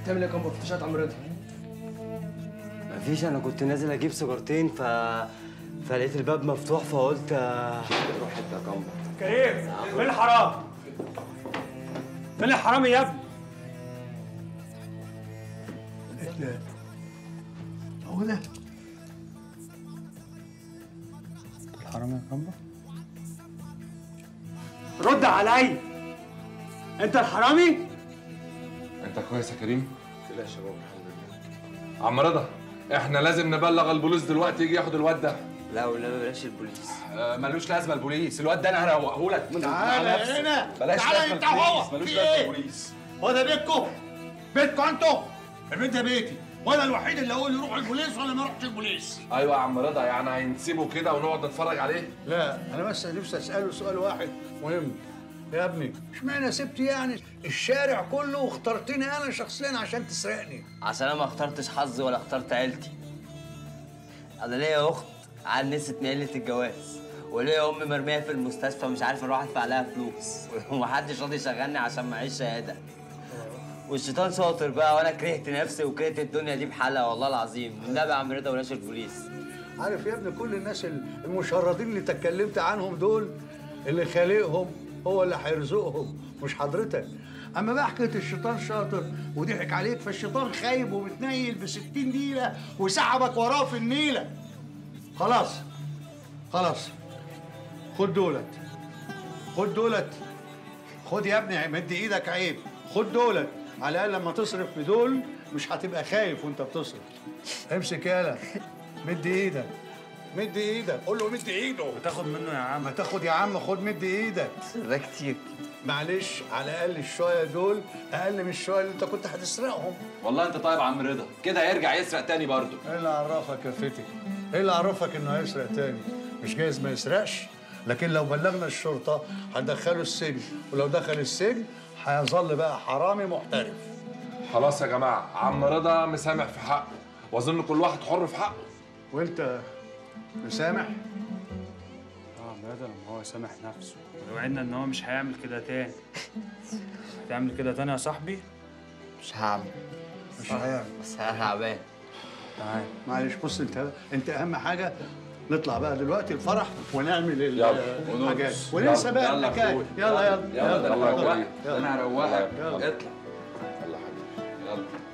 بتعمل ايه يا كامبو في شات عم رضا مفيش انا كنت نازل اجيب سيجارتين ف فلقيت الباب مفتوح فقلت آه، روح انت يا كامبو كريم فين الحرام؟ فين الحرامي يا ابني؟ هو ده الحرامي يا كامبو رد عليا انت الحرامي؟ انت كويس يا كريم؟ تقلقش يا بابا الحمد لله عم رضا احنا لازم نبلغ البوليس دلوقتي يجي ياخد الواد ده لا والنبي بلاش البوليس آه ملوش لازمه البوليس الواد ده انا هروقه لك من تعالى على نفسك. هنا. بلاش تعالى لازمه انت وهو. البوليس ملوش في لازمه ايه؟ البوليس هو ده بيتكم بيتكم انتوا البيت ده بيتي وانا الوحيد اللي اقول يروح البوليس ولا ما يروحش البوليس ايوه يا عم رضا يعني هنسيبه كده ونقعد نتفرج عليه لا انا بس نفسي اساله سؤال واحد مهم يا ابني اشمعنى سبت يعني الشارع كله واخترتني انا شخصيا عشان تسرقني عشان انا ما اخترتش حظي ولا اخترت عيلتي انا ليا اخت عنست من قله الجواز وليا ام مرميه في المستشفى مش عارف اروح ادفع لها فلوس ومحدش راضي يشغلني عشان معيش شهاده والشيطان شاطر بقى وانا كرهت نفسي وكرهت الدنيا دي بحالها والله العظيم والنبي يا عم رضا بلاش البوليس عارف يا ابني كل الناس المشردين اللي تكلمت عنهم دول اللي خالقهم هو اللي هيرزقهم مش حضرتك اما بقى حكايه الشيطان شاطر وضحك عليك فالشيطان خايب ومتنيل ب 60 نيله وسحبك وراه في النيله خلاص خلاص خد دولت خد دولت خد يا ابني مد ايدك عيب خد دولت على الاقل لما تصرف في دول مش هتبقى خايف وانت بتصرف امسك يالا مد ايدك مد ايدك قول له مد ايده تاخد منه يا عم ما تاخد يا عم خد مد ايدك ده كتير معلش على الاقل الشويه دول اقل من الشويه اللي انت كنت هتسرقهم والله انت طيب يا عم رضا كده هيرجع يسرق تاني برضه ايه اللي عرفك يا فتي ايه اللي عرفك انه هيسرق تاني مش جايز ما يسرقش لكن لو بلغنا الشرطه هندخله السجن ولو دخل السجن هيظل بقى حرامي محترف خلاص يا جماعه عم رضا مسامح في حقه واظن كل واحد حر في حقه وانت مسامح اه بدل ما هو سامح نفسه وعدنا ان هو مش هيعمل كده تاني هتعمل كده تاني يا صاحبي مش هعمل مش هيعمل بس انا تعبان تعال معلش بص انت انت اهم حاجه نطلع بقى دلوقتي الفرح ونعمل ال- يلا، الحاجات ونرقص. وننسى بقى يلا يا الحكايه أخوي. يلا يلا يلا ده انا يلا هروقك يلا. ده انا هروقك يلا. اطلع يلا حبيبي يلا